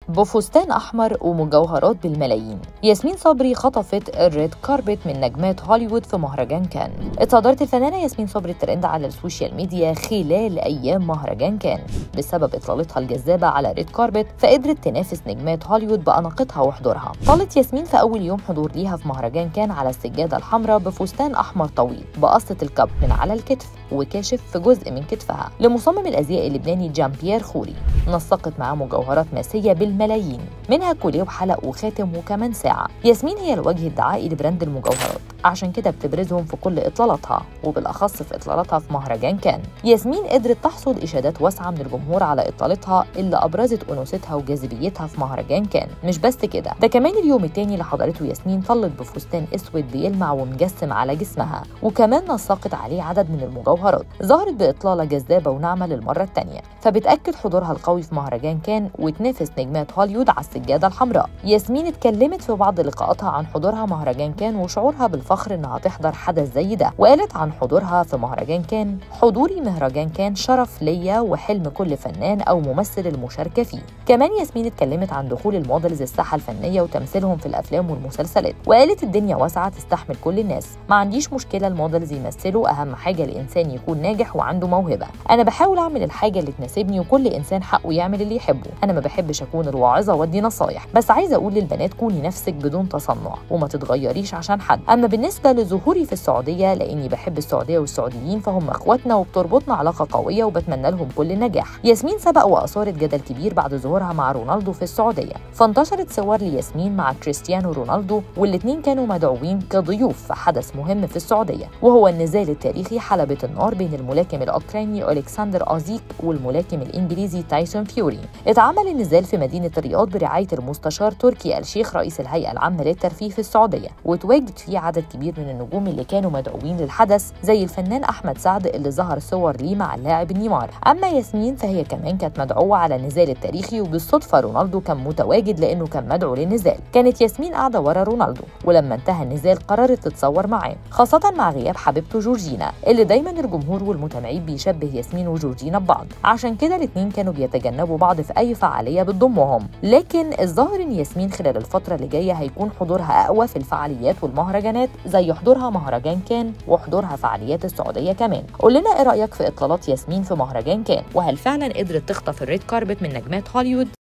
بفستان أحمر ومجوهرات بالملايين ياسمين صبري خطفت الريد كاربت من نجمات هوليوود في مهرجان كان اتصدرت الفنانة ياسمين صبري الترند على السوشيال ميديا خلال أيام مهرجان كان بسبب إطلالتها الجذابة على ريد كاربت فقدرت تنافس نجمات هوليوود بأناقتها وحضورها طالت ياسمين في أول يوم حضور ليها في مهرجان كان على السجادة الحمراء بفستان أحمر طويل بقصة الكب من على الكتف وكاشف في جزء من كتفها لمصمم الازياء اللبناني جان بيير خوري نسقت معاه مجوهرات ماسيه بالملايين منها كوليه وحلق وخاتم وكمان ساعه ياسمين هي الوجه الدعائي لبراند المجوهرات عشان كده بتبرزهم في كل اطلالاتها وبالاخص في اطلالاتها في مهرجان كان ياسمين قدرت تحصد اشادات واسعه من الجمهور على اطلالتها اللي ابرزت انوثتها وجاذبيتها في مهرجان كان مش بس كده ده كمان اليوم التاني اللي حضرته ياسمين طلت بفستان اسود بيلمع ومجسم على جسمها وكمان نسقت عليه عدد من المجوهرات ظهرت باطلاله جذابه وناعمه للمره الثانيه فبتاكد حضورها القوي في مهرجان كان وتنافس نجمات هوليوود على السجاده الحمراء ياسمين اتكلمت في بعض لقاءاتها عن حضورها مهرجان كان وشعورها بالفخر انها تحضر حدث زي ده وقالت عن حضورها في مهرجان كان حضوري مهرجان كان شرف ليا وحلم كل فنان او ممثل المشاركه فيه كمان ياسمين اتكلمت عن دخول المودلز الساحه الفنيه وتمثيلهم في الافلام والمسلسلات وقالت الدنيا واسعه تستحمل كل الناس ما عنديش مشكله المودلز يمثلوا اهم حاجه الانسان يكون ناجح وعنده موهبه انا بحاول اعمل الحاجه اللي تناسبني وكل انسان حقه يعمل اللي يحبه انا ما بحبش اكون الواعظه وادي نصايح بس عايزه اقول للبنات كوني نفسك بدون تصنع وما تتغيريش عشان حد اما بالنسبه لظهوري في السعوديه لاني بحب السعوديه والسعوديين فهم اخواتنا وبتربطنا علاقه قويه وبتمنى لهم كل النجاح ياسمين سبق واثارت جدل كبير بعد ظهورها مع رونالدو في السعوديه فانتشرت صور لياسمين مع كريستيانو رونالدو والاثنين كانوا مدعوين كضيوف في حدث مهم في السعوديه وهو النزال التاريخي حلبة النار بين الملاكم الاوكراني الكسندر ازيك والملاكم الانجليزي تايسون فيوري اتعمل النزال في مدينه الرياض برعايه المستشار تركي الشيخ رئيس الهيئه العامه للترفيه في السعوديه وتواجد فيه عدد كبير من النجوم اللي كانوا مدعوين للحدث زي الفنان احمد سعد اللي ظهر صور ليه مع اللاعب نيمار اما ياسمين فهي كمان كانت مدعوه على النزال التاريخي وبالصدفه رونالدو كان متواجد لانه كان مدعو للنزال كانت ياسمين قاعده ورا رونالدو ولما انتهى النزال قررت تتصور معاه خاصه مع غياب حبيبته جورجينا اللي دايما الجمهور والمتابعين بيشبه ياسمين وجورجينا ببعض عشان كده الاثنين كانوا بيتجنبوا بعض في اي فعاليه بتضمهم لكن الظاهر ان ياسمين خلال الفتره اللي جايه هيكون حضورها اقوى في الفعاليات والمهرجانات زي حضورها مهرجان كان وحضورها فعاليات السعوديه كمان قول لنا ايه رايك في اطلالات ياسمين في مهرجان كان وهل فعلا قدرت تخطف الريد كاربت من نجمات هوليوود